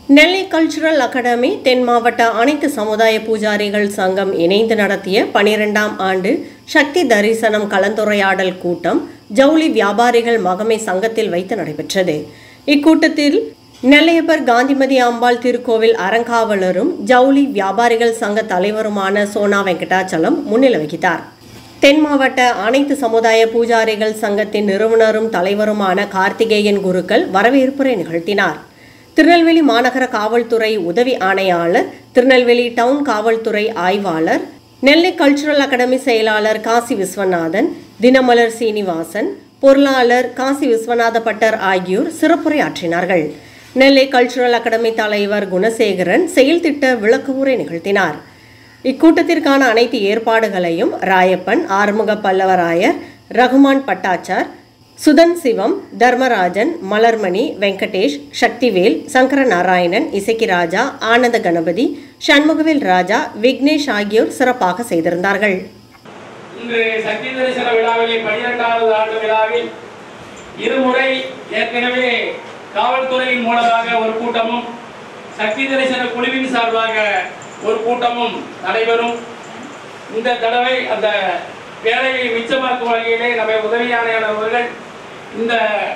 நெல்லை cultural academy தென் மாவட்ட அனைத்து சமுதாய பூஜாரிகள் சங்கம் இணைந்து நடத்திய பனிரெண்டாம் ஆண்டு சக்தி தரிசனம் கலந்துரையாடல் கூட்டம் ஜவுளி வியாபாரிகள் மகமை சங்கத்தில் வைத்து நடைபெற்றது இக்கூட்டத்தில் நெல்லையப்பர் காந்திமதி அம்பாள் திருக்கோவில் அறங்காவலரும் ஜவுளி வியாபாரிகள் சங்க தலைவருமான சோனா வெங்கடாச்சலம் முன்னிலை வகித்தார் தென் மாவட்ட அனைத்து சமுதாய பூஜாரிகள் சங்கத்தின் நிறுவனரும் தலைவருமான கார்த்திகேயன் குருக்கள் வரவேற்புரை நிகழ்த்தினார் திருநெல்வேலி மாநகர காவல்துறை உதவி ஆணையாளர் திருநெல்வேலி டவுன் காவல்துறை ஆய்வாளர் நெல்லை கல்ச்சுரல் அகாடமி செயலாளர் காசி விஸ்வநாதன் தினமலர் சீனிவாசன் பொருளாளர் காசி விஸ்வநாத பட்டர் ஆகியோர் சிறப்புரையாற்றினார்கள் நெல்லை கல்ச்சுரல் அகாடமி தலைவர் குணசேகரன் செயல்திட்ட விளக்க உரை நிகழ்த்தினார் இக்கூட்டத்திற்கான அனைத்து ஏற்பாடுகளையும் ராயப்பன் ஆறுமுக பல்லவராயர் ரகுமான் பட்டாச்சார் சுதன் சிவம் தர்மராஜன் மலர்மணி வெங்கடேஷ் சக்திவேல் சங்கர நாராயணன் இசக்கி ராஜா ஆனந்த கணபதி சண்முகவேல் ராஜா விக்னேஷ் ஆகியோர் சிறப்பாக செய்திருந்தார்கள் இன்று சக்தி தரிசன விழாவிலே பனிரெண்டாவது ஆண்டு விழாவில் இருமுறை ஏற்கனவே காவல்துறையின் மூலமாக ஒரு கூட்டமும் சக்தி தரிசன குழுவின் சார்பாக ஒரு கூட்டமும் நடைபெறும் இந்த தடவை அந்த வேலையை மிச்சமாக்கும் வகையிலே நம்ம உதவி ஆணையாளர் அவர்கள் இந்த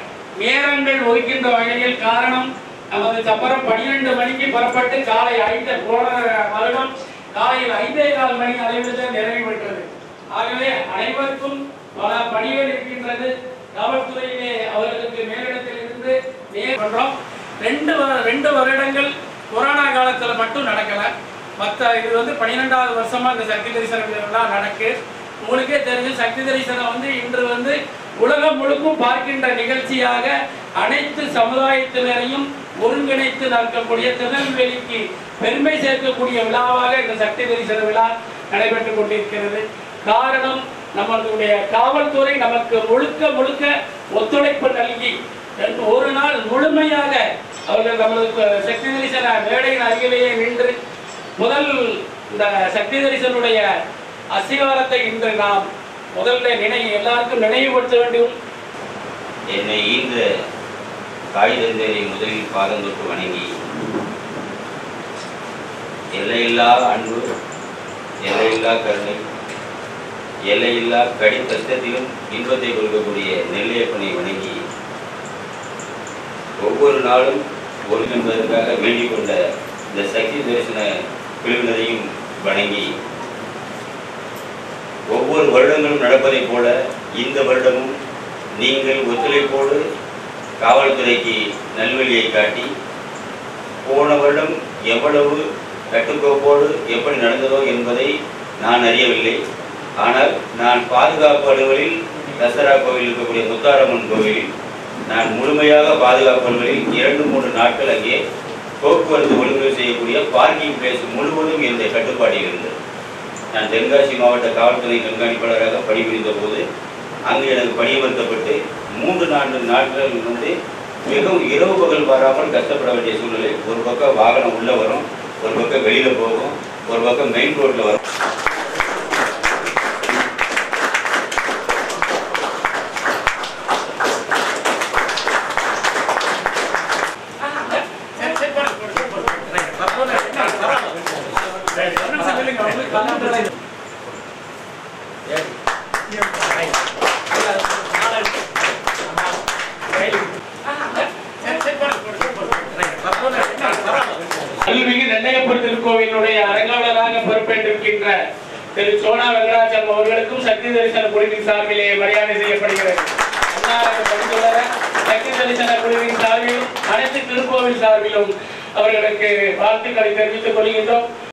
நேரங்கள் ஒதுக்கின்ற வகையில் காரணம் நமது சப்பரம் பனிரெண்டு மணிக்கு புறப்பட்டு காலை ஐந்து போன வருடம் காலையில் ஐந்தே கால் மணி அளவில் நிறைவு பெற்றது ஆகவே அனைவருக்கும் பல பணிகள் இருக்கின்றது காவல்துறையிலே அவர்களுக்கு மேலிடத்தில் இருந்து நேர் பண்றோம் ரெண்டு வ- ரெண்டு வருடங்கள் கொரோனா காலத்துல மட்டும் நடக்கல மற்ற இது வந்து பன்னிரெண்டாவது வருஷமா இந்த சக்தி தரிசன விழா நடக்கு உங்களுக்கே தெரிஞ்சு சக்தி தரிசனம் வந்து இன்று வந்து உலகம் முழுக்கும் பார்க்கின்ற நிகழ்ச்சியாக அனைத்து சமுதாயத்தினரையும் ஒருங்கிணைத்து நடக்கக்கூடிய திருநெல்வேலிக்கு பெருமை சேர்க்கக்கூடிய விழாவாக இந்த சக்தி தரிசன விழா நடைபெற்றுக் கொண்டிருக்கிறது காரணம் நம்மளுடைய காவல்துறை நமக்கு முழுக்க முழுக்க ஒத்துழைப்பு நல்கி ரெண்டு- ஒரு நாள் முழுமையாக அவர்கள் நமது சக்தி தரிசன மேடையின் அருகிலேயே நின்று முதல் இந்த சக்தி தரிசனுடைய அசிவாரத்தை இன்று நாம் முதல்ல நினை எல்லாருக்கும் நினைவுபடுத்த வேண்டும் என்னை ஈன்ற தாய் தந்தையரை முதலில் பாதம் தொட்டு வணங்கி எல்லையில்லா அன்பு எல்லையில்லா கருணை எல்லையில்லா கடி கஷ்டத்திலும் இன்பத்தை கொடுக்கக்கூடிய நெல்லையப்பனை வணங்கி ஒவ்வொரு நாளும் ஒரு என்பதற்காக வேண்டிக் கொண்ட இந்த சக்தி தரிசன குழுவினரையும் வணங்கி ஒவ்வொரு வருடங்களும் நடப்பதைப் போல இந்த வருடமும் நீங்கள் ஒத்துழைப்போடு காவல்துறைக்கு நல்வழியை காட்டி போன வருடம் எவ்வளவு கட்டுக்கோப்போடு எப்படி நடந்ததோ என்பதை நான் அறியவில்லை ஆனால் நான் பாதுகாப்பு அலுவலில் தசரா கோவில் இருக்கக்கூடிய முத்தாரம்மன் கோவிலில் நான் முழுமையாக பாதுகாப்பு அலுவலில் இரண்டு மூன்று நாட்கள் அங்கே போக்குவரத்து ஒழுங்கு செய்யக்கூடிய பார்க்கிங் பிளேஸ் முழுவதும் இந்த கட்டுப்பாட்டில் இருந்தது நான் தென்காசி மாவட்ட காவல்துறை கண்காணிப்பாளராக பணிபுரிந்த போது அங்கு எனக்கு பணியமர்த்தப்பட்டு மூன்று நான்கு நாட்கள் வந்து மிகவும் இரவு பகல் பாராமல் கஷ்டப்பட வேண்டிய சூழ்நிலை ஒரு பக்கம் வாகனம் உள்ள வரும் ஒரு பக்கம் வெளியில போகும் ஒரு பக்கம் மெயின் ரோட்ல வரும் அருள்மிகு நெல்லையப்பர் திருக்கோவிலுடைய அரங்காவலராக பொறுப்பேற்றிருக்கின்ற திரு சோனா வெங்கடாச்சலம் அவர்களுக்கும் சக்தி தரிசன குழுவின் சார்பிலே மரியாதை செய்யப்படுகிறது அன்னாரது பரிந்துரை சக்தி தரிசன குழுவின் சார்பிலும் அனைத்து திருக்கோவில் சார்பிலும் அவர்களுக்கு வாழ்த்துக்களை தெரிவித்துக் கொள்கின்றோம்